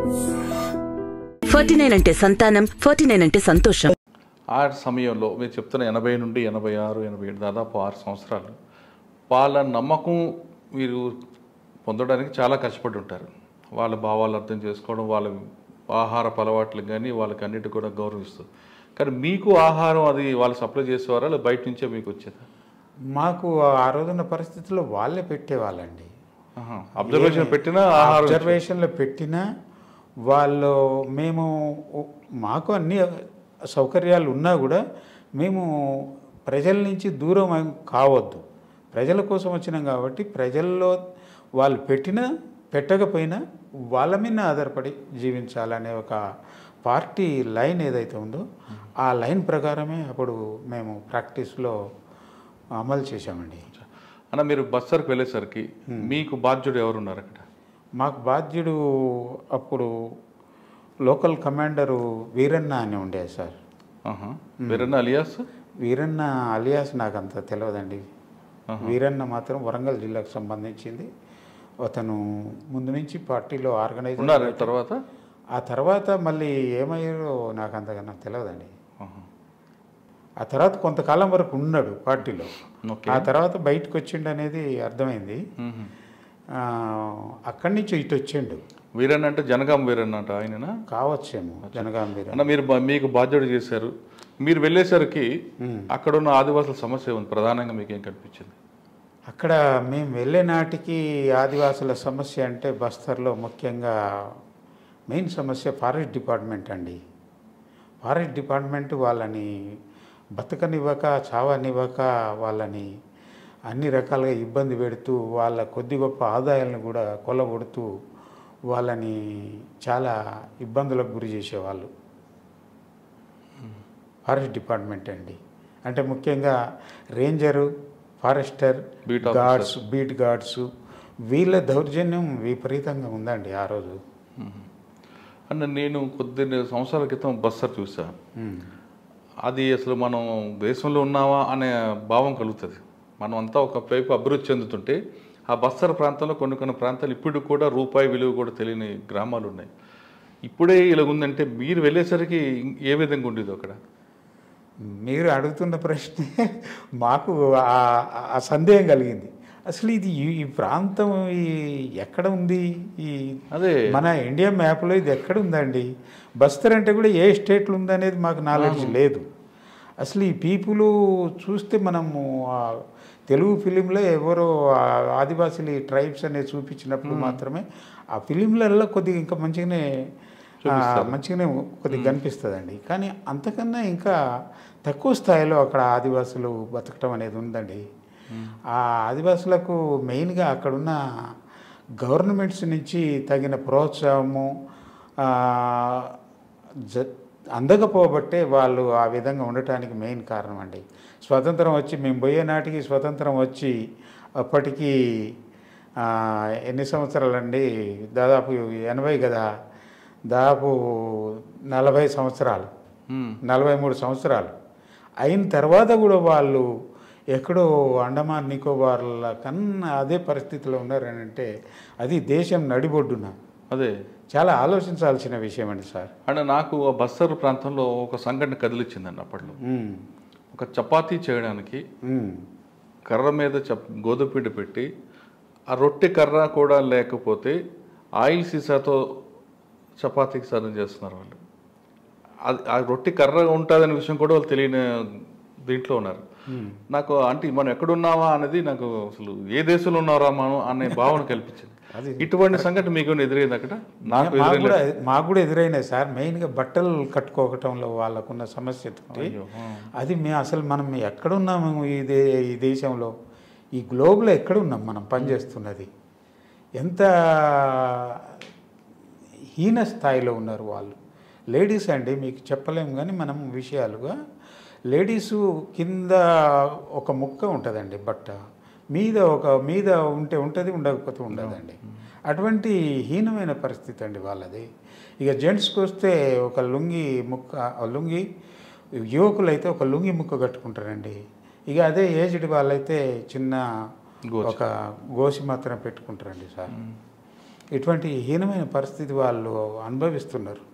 Forty nine అంటే సంతానం forty nine అంటే సంతోషం ఆ సమయంలో మీరు చెప్తున్న ఎనభై నుండి ఎనభై ఆరు ఎనభై ఏడు దాదాపు ఆరు సంవత్సరాలు వాళ్ళ నమ్మకం మీరు పొందడానికి చాలా కష్టపడి ఉంటారు వాళ్ళ భావాలు అర్థం చేసుకోవడం వాళ్ళ ఆహార అలవాట్లకు కానీ వాళ్ళకి అన్నిటి కూడా గౌరవిస్తూ కానీ మీకు ఆహారం అది వాళ్ళు సప్లై చేసేవారా లేదా బయట నుంచే మీకు వచ్చేదా మాకు ఆ రోజున్న పరిస్థితుల్లో వాళ్ళే పెట్టేవాళ్ళండి అబ్జర్వేషన్ పెట్టినా ఆహారం అబ్జర్వేషన్లో పెట్టినా వాళ్ళు మేము మాకు అన్ని సౌకర్యాలు ఉన్నా కూడా మేము ప్రజల నుంచి దూరం అయి- కావద్దు ప్రజల కోసం వచ్చినాం కాబట్టి ప్రజల్లో వాళ్ళు పెట్టినా పెట్టకపోయినా వాళ్ళ మీద ఆధారపడి జీవించాలనే ఒక పార్టీ లైన్ ఏదైతే ఉందో ఆ లైన్ ప్రకారమే అప్పుడు మేము ప్రాక్టీస్లో అమలు చేశామండి అన్న మీరు బస్సర్కి వెళ్ళేసరికి మీకు బాధ్యుడు ఎవరున్నారు అక్కడ మాకు బాధ్యుడు అప్పుడు లోకల్ కమాండరు వీరన్న అని ఉండేది సార్ ఆహా. వీరన్న అలియాస్ వీరన్న అలియాస్ నాకు అంత తెలియదండి వీరన్న మాత్రం వరంగల్ జిల్లాకు సంబంధించింది అతను ముందు నుంచి పార్టీలో ఆర్గనైజ్ ఉన్నారు తర్వాత ఆ తర్వాత మళ్ళీ ఏమయ్యారో నాకు అంతగా నాకు తెలియదండి ఆహా. ఆ తర్వాత కొంతకాలం వరకు ఉన్నాడు పార్టీలో ఓకే ఆ తర్వాత బయటకు వచ్చిండు అనేది అర్థమైంది మ్మ్. ఆ, అక్కడి నుంచి ఇటు వచ్చిండు వీరన్న అంటే జనగాం వీరన్న అంట ఆయననా కావచ్చేమో జనగాం వీరన్న అన్న మీరు బా- మీకు బాధ్యత చేశారు మీరు వెళ్ళేసరికి అక్కడ ఉన్న ఆదివాసుల సమస్య ఉంది ప్రధానంగా మీకు ఏం కనిపించింది అక్కడ మేము వెళ్ళే నాటికి ఆదివాసుల సమస్య అంటే బస్తర్లో ముఖ్యంగా మెయిన్ సమస్య ఫారెస్ట్ డిపార్ట్మెంట్ అండి ఫారెస్ట్ డిపార్ట్మెంట్ వాళ్ళని బతకనివ్వక చావనివ్వక వాళ్ళని అన్ని రకాలుగా ఇబ్బంది పెడుతూ వాళ్ళ కొద్ది గొప్ప ఆదాయాలను కూడా కొల్లగొడుతూ వాళ్ళని చాలా ఇబ్బందులకు గురి చేసేవాళ్ళు ఫారెస్ట్ డిపార్ట్మెంట్ అండి అంటే ముఖ్యంగా ranger forester beat guards beat guards వీళ్ళ దౌర్జన్యం విపరీతంగా ఉందండి ఆ రోజు అన్న నేను కొద్ది సంవత్సరాల క్రితం బస్సర్ చూసా ఉమ్. అది అసలు మనం దేశంలో ఉన్నావా అనే భావం కలుగుతుంది మనం అంతా ఒక వైపు అభివృద్ధి చెందుతుంటే ఆ బస్తర్ ప్రాంతంలో కొన్ని కొన్ని ప్రాంతాలు ఇప్పుడు కూడా రూపాయి విలువ కూడా తెలియని గ్రామాలు ఉన్నాయి ఇప్పుడే ఇలా ఉందంటే మీరు వెళ్ళేసరికి ఏ విధంగా ఉండేది అక్కడ మీరు అడుగుతున్న ప్రశ్నే మాకు ఆ- ఆ సందేహం కలిగింది అసలు ఇది ఈ- ఈ ప్రాంతం ఈ ఎక్కడ ఉంది ఈ అదే మన ఇండియా మ్యాప్లో ఇది ఎక్కడ ఉందండి బస్తర్ అంటే కూడా ఏ స్టేట్లో ఉందనేది మాకు నాలెడ్జ్ లేదు అసలు ఈ పీపుల్ చూస్తే మనము ఆ తెలుగు ఫిలింలో ఎవరో ఆ ఆదివాసీలు ట్రైబ్స్ అనేది చూపించినప్పుడు మాత్రమే ఆ ఫిలింలలో కొద్దిగా ఇంకా మంచిగానే ఆ, మంచిగానే కొద్దిగా కనిపిస్తుందండి కానీ అంతకన్నా ఇంకా తక్కువ స్థాయిలో అక్కడ ఆదివాసులు బతకటం అనేది ఉందండి ఆ ఆదివాసులకు మెయిన్గా అక్కడున్న గవర్నమెంట్స్ నుంచి తగిన ప్రోత్సాహము ఆ, జ అందకపోబట్టే వాళ్ళు ఆ విధంగా ఉండటానికి మెయిన్ కారణం అండి స్వతంత్రం వచ్చి మేము పోయే నాటికి స్వతంత్రం వచ్చి అప్పటికి ఆ, ఎన్ని సంవత్సరాలండి దాదాపు ఎనభై కదా దాదాపు నలభై సంవత్సరాలు మ్మ్. నలభై మూడు సంవత్సరాలు అయిన తర్వాత కూడా వాళ్ళు ఎక్కడో అండమాన్ నికోబార్ల కన్నా అదే పరిస్థితిలో ఉన్నారని అంటే అది దేశం నడిబొడ్డున అదే చాలా ఆలోచించాల్సిన విషయం అండి సార్ అంటే నాకు ఆ బస్తర్ ప్రాంతంలో ఒక సంఘటన కదిలిచ్చిందండి అప్పట్లో ఉమ్, ఒక చపాతీ చేయడానికి ఉమ్, కర్ర మీద చప్ గోధుమ పిండి పెట్టి ఆ రొట్టె కర్ర కూడా లేకపోతే ఆయిల్ సీసాతో చపాతీకి సర్వ్ చేస్తున్నారు వాళ్ళు అది ఆ రొట్టె కర్ర ఉంటుందనే విషయం కూడా వాళ్ళు తెలియని దీంట్లో ఉన్నారు నాకు అంటే మనం ఎక్కడున్నావా అనేది నాకు అసలు ఏ దేశంలో ఉన్నారా మనం అనే భావన కల్పించింది అది ఇటువంటి సంఘటన మీకు ఏమైనా ఎదురైంది అక్కడ నాకు మాకు ఎదురైంది కూడా మాకు కూడా ఎదురైనాయి సార్ మెయిన్గా బట్టలు కట్టుకోవటంలో వాళ్ళకున్న సమస్యతో అయ్యో, ఆ. అది మేము అసలు మనం ఎక్కడున్నాము ఈ దే ఈ దేశంలో ఈ గ్లోబ్లో ఎక్కడున్నాం మనం పనిచేస్తున్నది ఎంత హీన స్థాయిలో ఉన్నారు వాళ్ళు లేడీస్ అండి మీకు చెప్పలేము కానీ మనం విషయాలుగా లేడీసు కింద ఒక ముక్క ఉంటుందండి బట్ట మీద ఒక మీద ఉంటే ఉంటుంది ఉండకపోతే ఉండదండి అటువంటి హీనమైన పరిస్థితి అండి వాళ్ళది ఇక జెంట్స్కి వస్తే ఒక లుంగి ముక్క ఆ లుంగి యువకులు అయితే ఒక లుంగి ముక్క కట్టుకుంటారండి ఇక అదే ఏజ్డ్ వాళ్ళైతే చిన్న గోచి. ఒక గోసి మాత్రం పెట్టుకుంటారండి సార్ ఇటువంటి హీనమైన పరిస్థితి వాళ్ళు అనుభవిస్తున్నారు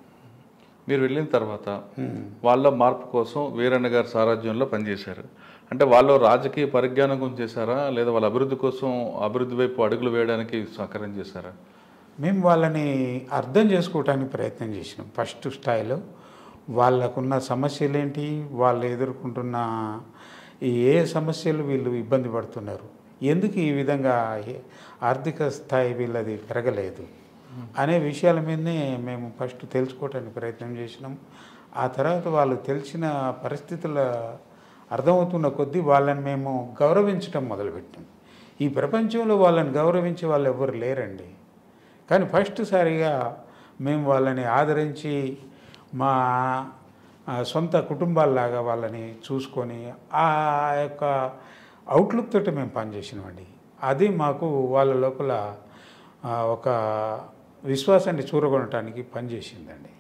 మీరు వెళ్ళిన తర్వాత వాళ్ళ మార్పు కోసం వీరన్న గారి సారథ్యంలో పనిచేశారు అంటే వాళ్ళు రాజకీయ పరిజ్ఞానం కోసం చేశారా లేదా వాళ్ళ అభివృద్ధి కోసం అభివృద్ధి వైపు అడుగులు వేయడానికి సహకారం చేశారా మేము వాళ్ళని అర్థం చేసుకోవటానికి ప్రయత్నం చేసినాం ఫస్ట్ స్థాయిలో వాళ్ళకున్న సమస్యలు ఏంటి వాళ్ళు ఎదుర్కొంటున్న ఈ ఏ సమస్యలు వీళ్ళు ఇబ్బంది పడుతున్నారు ఎందుకు ఈ విధంగా ఏ- ఆర్థిక స్థాయి వీళ్ళది పెరగలేదు అనే విషయాల మీదనే మేము ఫస్ట్ తెలుసుకోవటానికి ప్రయత్నం చేసినాం ఆ తర్వాత వాళ్ళు తెలిసిన పరిస్థితుల అర్థమవుతున్న కొద్దీ వాళ్ళని మేము గౌరవించడం మొదలుపెట్టాం ఈ ప్రపంచంలో వాళ్ళని గౌరవించే వాళ్ళు ఎవరు లేరండి కానీ ఫస్ట్ సారిగా మేము వాళ్ళని ఆదరించి మా ఆ, సొంత కుటుంబాల్లాగా వాళ్ళని చూసుకొని ఆ యొక్క అవుట్లుక్ తోటి మేము పనిచేసినామండి అది మాకు వాళ్ళ లోపల ఆ, ఒక విశ్వాసాన్ని చూరగొనటానికి పనిచేసిందండి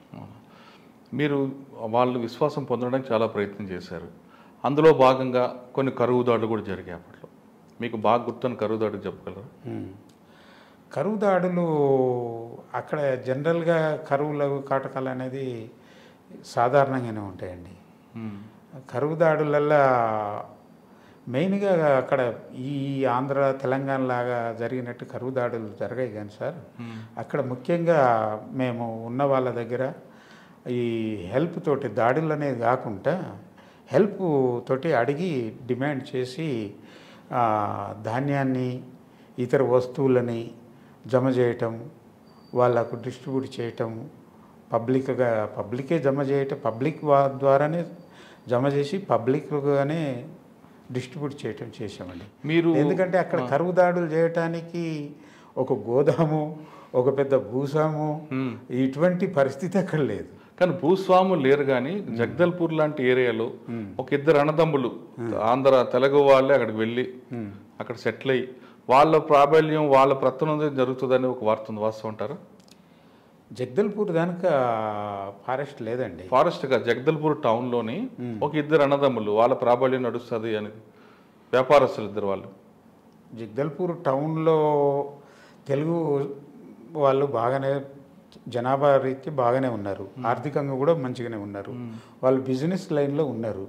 మీరు వాళ్ళు విశ్వాసం పొందడానికి చాలా ప్రయత్నం చేశారు అందులో భాగంగా కొన్ని కరువు దాడులు కూడా జరిగాయి అప్పట్లో మీకు బాగా గుర్తున్న కరువు దాడులు చెప్పగలరా ఉమ్. కరువు దాడులు అక్కడ జనరల్గా కరువులు కాటకాలు అనేది సాధారణంగానే ఉంటాయండి కరువు దాడులల్లా మెయిన్గా అక్కడ ఈ ఆంధ్ర తెలంగాణ లాగా జరిగినట్టు కరువు దాడులు జరగాయి కానీ సార్ అక్కడ ముఖ్యంగా మేము ఉన్న వాళ్ళ దగ్గర ఈ హెల్ప్ తోటి దాడులు అనేది కాకుండా హెల్ప్ తోటి అడిగి డిమాండ్ చేసి ఆ, ధాన్యాన్ని ఇతర వస్తువులని జమ చేయటం వాళ్ళకు డిస్ట్రిబ్యూట్ చేయటం పబ్లిక్గా పబ్లికే జమ చేయటం పబ్లిక్ వా- ద్వారానే జమ చేసి పబ్లిక్గానే డిస్ట్రిబ్యూట్ చేయటం చేసామండి మీరు ఎందుకంటే అక్కడ కరువు దాడులు చేయటానికి ఒక గోదాము ఒక పెద్ద భూసాము మ్మ్. ఇటువంటి పరిస్థితి అక్కడ లేదు కానీ భూస్వాములు లేరు కానీ జగదల్పూర్ లాంటి ఏరియాలో ఒక ఇద్దరు అన్నదమ్ములు ఆంధ్ర తెలుగు వాళ్ళే అక్కడికి వెళ్ళి అక్కడ సెటిల్ అయ్యి వాళ్ళ ప్రాబల్యం వాళ్ళ ప్రతనం జరుగుతుందని ఒక వార్త ఉంది వాస్తవం అంటారా జగదల్పూర్ దానిక ఫారెస్ట్ లేదండి ఫారెస్ట్ గా జగదల్పూర్ టౌన్ లోని ఒక ఇద్దరు అన్నదమ్ములు వాళ్ళ ప్రాబల్యం నడుస్తుంది అని వ్యాపారస్తులు ఇద్దరు వాళ్ళు జగదల్పూర్ టౌన్లో తెలుగు వాళ్ళు బాగానే జనాభా రీత్యా బాగానే ఉన్నారు ఆర్థికంగా కూడా మంచిగానే ఉన్నారు వాళ్ళు బిజినెస్ లైన్లో ఉన్నారు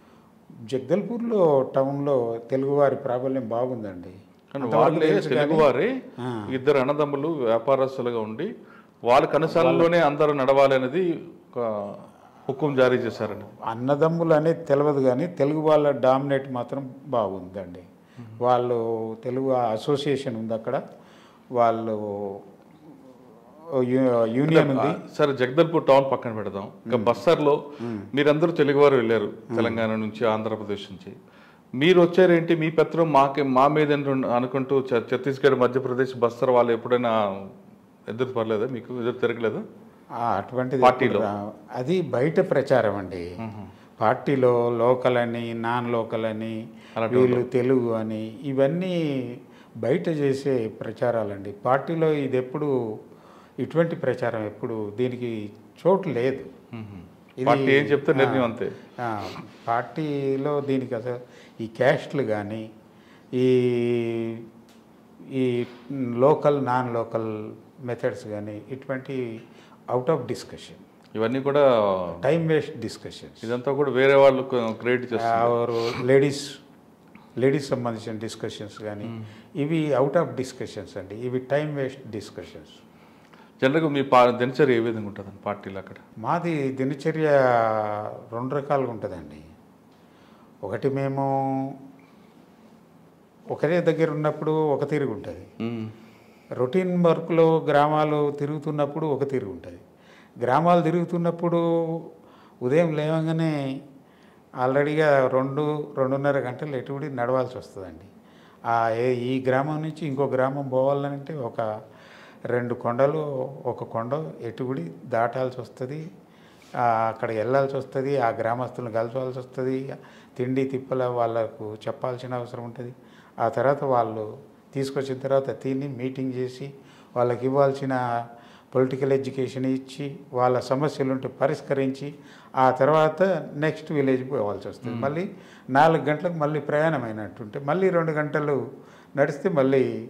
జగదల్పూర్లో టౌన్లో తెలుగువారి ప్రాబల్యం బాగుందండి కానీ అంతవరకు వాళ్ళే తెలుసు కానీ- తెలుగువారే ఆ. ఇద్దరు అన్నదమ్ములు వ్యాపారస్తులుగా ఉండి వాళ్ళ కనసాలలోనే అందరూ నడవాలి అనేది ఒక హుకుం జారీ చేశారని అన్నదమ్ములు అనేది తెలియదు కానీ తెలుగు వాళ్ళ డామినేట్ మాత్రం బాగుందండి వాళ్ళు తెలుగు అసోసియేషన్ ఉంది అక్కడ వాళ్ళు యూ- యూనియన్ ఉంది సరే జగదల్పూర్ టౌన్ పక్కన పెడదాం ఇంకా బస్సర్లో మీరందరూ తెలుగువారు వెళ్ళారు తెలంగాణ నుంచి ఆంధ్రప్రదేశ్ నుంచి మీరు వచ్చారేంటి మీ పత్రం మాకే మా మీద ఏంటి అనుకుంటూ ఛ- ఛత్తీస్గఢ్ మధ్యప్రదేశ్ బస్తర్ వాళ్ళు ఎప్పుడైనా ఎదురు పర్లేదా మీకు ఎదురు తిరగలేదా ఆ, అటువంటిది పార్టీలో? ఎప్పుడు రా- అది బయట ప్రచారం అండి పార్టీలో లోకల్ అని నాన్ లోకల్ అని అలాంటి వీళ్ళు తెలుగు అని ఇవన్నీ బయట చేసే ప్రచారాలండి పార్టీలో ఇది ఎప్పుడు ఇటువంటి ప్రచారం ఎప్పుడు దీనికి చోటు లేదు ఇది- పార్టీ ఏం చెప్తే నిర్ణయం అంతే ఆ, పార్టీలో దీనికి అసలు ఈ క్యాస్ట్లు కానీ ఈ ఈ లోకల్ నాన్ లోకల్ మెథడ్స్ కానీ ఇటువంటి అవుట్ ఆఫ్ డిస్కషన్ ఇవన్నీ కూడా టైం వేస్ట్ డిస్కషన్స్ ఇదంతా కూడా వేరే వాళ్ళు క్రియేట్ చేస్తారు ఆర్ లేడీస్ లేడీస్ సంబంధించిన డిస్కషన్స్ కానీ ఇవి అవుట్ ఆఫ్ డిస్కషన్స్ అండి ఇవి టైం వేస్ట్ డిస్కషన్స్ జనరల్గా మీ పా దినచర్య ఏ విధంగా ఉంటుంది పార్టీలో అక్కడ మాది దినచర్య రెండు రకాలుగా ఉంటుందండి ఒకటి మేము ఒకరే దగ్గర ఉన్నప్పుడు ఒక తీరుగు ఉంటుంది రొటీన్ వర్క్లో గ్రామాలు తిరుగుతున్నప్పుడు ఒక తీరుగు ఉంటుంది గ్రామాలు తిరుగుతున్నప్పుడు ఉదయం లేవగానే ఆల్రెడీగా రెండు రెండున్నర గంటలు ఎటుబడి నడవాల్సి వస్తుందండి ఆ ఏ- ఈ గ్రామం నుంచి ఇంకో గ్రామం పోవాలంటే ఒక రెండు కొండలు ఒక కొండ ఎటుబడి దాటాల్సి వస్తుంది ఆ, అక్కడ వెళ్ళాల్సి వస్తుంది ఆ గ్రామస్తులను కలపాల్సి వస్తుంది తిండి తిప్పల వాళ్ళకు చెప్పాల్సిన అవసరం ఉంటుంది ఆ తర్వాత వాళ్ళు తీసుకొచ్చిన తర్వాత తిని మీటింగ్ చేసి వాళ్ళకి ఇవ్వాల్సిన పొలిటికల్ ఎడ్యుకేషన్ ఇచ్చి వాళ్ళ సమస్యలు ఉంటే పరిష్కరించి ఆ తర్వాత నెక్స్ట్ విలేజ్ పోవాల్సి వస్తుంది మళ్ళీ నాలుగు గంటలకు మళ్ళీ ప్రయాణం అయినట్టుంటే మళ్ళీ రెండు గంటలు నడిస్తే మళ్ళీ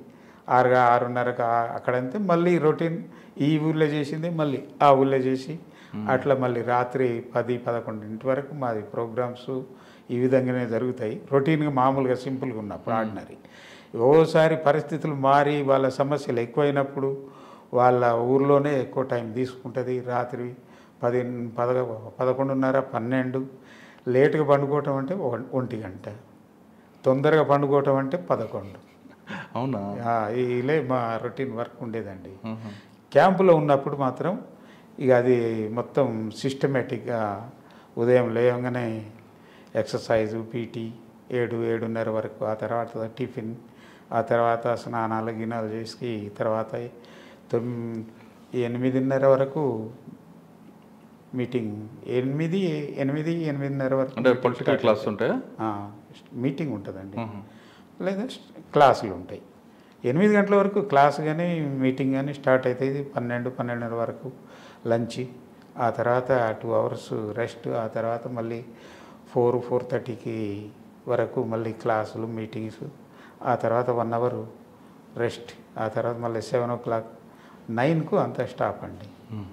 ఆరుగా ఆరున్నరకు ఆ- అక్కడంతే మళ్ళీ రొటీన్ ఈ ఊళ్ళో చేసింది మళ్ళీ ఆ ఊళ్ళో చేసి అట్లా మళ్ళీ రాత్రి పది పదకొండింటి వరకు మాది ప్రోగ్రామ్స్ ఈ విధంగానే జరుగుతాయి రొటీన్గా మామూలుగా సింపుల్గా ఉన్నప్పుడు ఆర్డినరీ ఓసారి పరిస్థితులు మారి వాళ్ళ సమస్యలు ఎక్కువైనప్పుడు వాళ్ళ ఊర్లోనే ఎక్కువ టైం తీసుకుంటుంది రాత్రి పది పద పదకొండున్నర పన్నెండు లేటుగా పండుకోవటం అంటే ఒ- ఒంటి గంట తొందరగా పండుకోవటం అంటే పదకొండు అవునా ఆ, ఇలే మా రొటీన్ వర్క్ ఉండేదండి మ్మ్. క్యాంపులో ఉన్నప్పుడు మాత్రం ఇక అది మొత్తం సిస్టమేటిక్గా ఉదయం లేవగానే ఎక్సర్సైజు పీటీ ఏడు ఏడున్నర వరకు ఆ తర్వాత టిఫిన్ ఆ తర్వాత స్నానాలు గినాలు చేసి తర్వాత తొమ్ ఎనిమిదిన్నర వరకు మీటింగ్ ఎనిమిది ఎనిమిది ఎనిమిదిన్నర వరకు అంటే meeting పొలిటికల్ start క్లాస్ ఉంటాయా ఆ, మీటింగ్ ఉంటుందండి మ్మ్. లేదా క్లాసులు ఉంటాయి ఎనిమిది గంటల వరకు క్లాస్ కానీ మీటింగ్ కానీ స్టార్ట్ అవుతుంది పన్నెండు పన్నెండున్నర వరకు లంచ్ ఆ తర్వాత టూ అవర్స్ రెస్ట్ ఆ తర్వాత మళ్ళీ ఫోర్ ఫోర్ థర్టీకి వరకు మళ్ళీ క్లాసులు మీటింగ్స్ ఆ తర్వాత వన్ అవర్ రెస్ట్ ఆ తర్వాత మళ్ళీ సెవెన్ ఓ క్లాక్ నైన్కు అంతా స్టాప్ అండి మ్మ్.